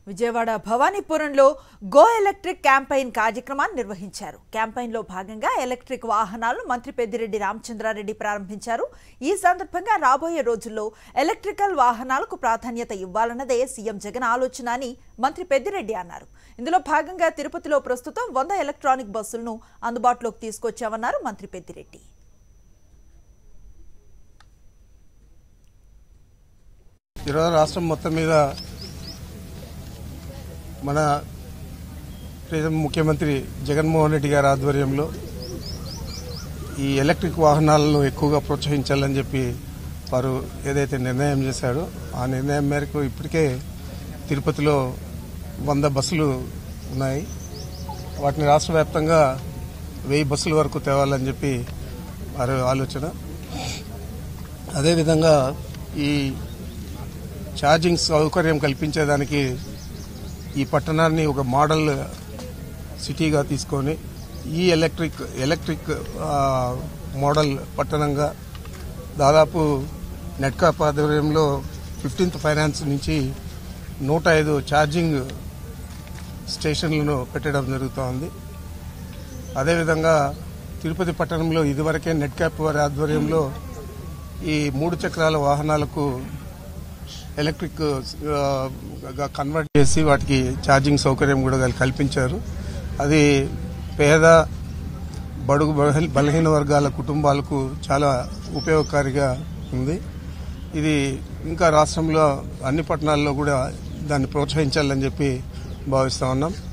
విజయవాడ భవానీపురంలో go electric campaign కార్యక్రమాన్ని నిర్వహించారు క్యాంపెయిన్లో భాగంగా ఎలక్ట్రిక్ వాహనాలను మంత్రి పెద్దిరెడ్డి రామచంద్రారెడ్డి ప్రారంభించారు ఈ సందర్భంగా రాబోయే రోజుల్లో ఎలక్ట్రికల్ వాహనాలకు ప్రాధాన్యత ఇవ్వాలన్నదే సీఎం జగన్ ఆలోచన అని మంత్రి పెద్దిరెడ్డి అన్నారు ఇందులో భాగంగా తిరుపతిలో ప్రస్తుతం వంద ఎలక్ట్రానిక్ బస్సులను అందుబాటులోకి తీసుకొచ్చామన్నారు మంత్రి పెద్దిరెడ్డి ఈరోజు రాష్ట్రం మొత్తం మీద మన ప్రియతమ ముఖ్యమంత్రి జగన్మోహన్ రెడ్డి గారి ఆధ్వర్యంలో ఈ ఎలక్ట్రిక్ వాహనాలను ఎక్కువగా ప్రోత్సహించాలని చెప్పి వారు ఏదైతే నిర్ణయం చేశారో ఆ నిర్ణయం మేరకు ఇప్పటికే తిరుపతిలో వంద బస్సులు ఉన్నాయి వాటిని రాష్ట్ర వ్యాప్తంగా వెయ్యి బస్సుల వరకు తేవాలని చెప్పి వారి ఆలోచన అదేవిధంగా ఈ ఛార్జింగ్ సౌకర్యం కల్పించేదానికి ఈ పట్టణాన్ని ఒక మోడల్ సిటీగా తీసుకొని ఈ ఎలక్ట్రిక్ ఎలక్ట్రిక్ ఆ, మోడల్ పట్టణంగా దాదాపు నెట్కాప్ ఆధ్వర్యంలో ఫిఫ్టీన్త్ ఫైనాన్స్ నుంచి నూట ఐదు ఛార్జింగ్ స్టేషన్లను పెట్టడం జరుగుతోంది అదేవిధంగా తిరుపతి పట్టణంలో ఇదివరకే నెట్ క్యాప్ వారి ఆధ్వర్యంలో ఈ మూడు చక్రాల వాహనాలకు ఎలక్ట్రిక్ ఆ, గా కన్వర్ట్ చేసి వాటికి ఛార్జింగ్ సౌకర్యం కూడా వాళ్ళు కల్పించారు అది పేద బడుగు బలహీ- బలహీన వర్గాల కుటుంబాలకు చాలా ఉపయోగకారిగా ఉంది ఇది ఇంకా రాష్ట్రంలో అన్ని పట్టణాల్లో కూడా దాన్ని ప్రోత్సహించాలని చెప్పి భావిస్తా ఉన్నాం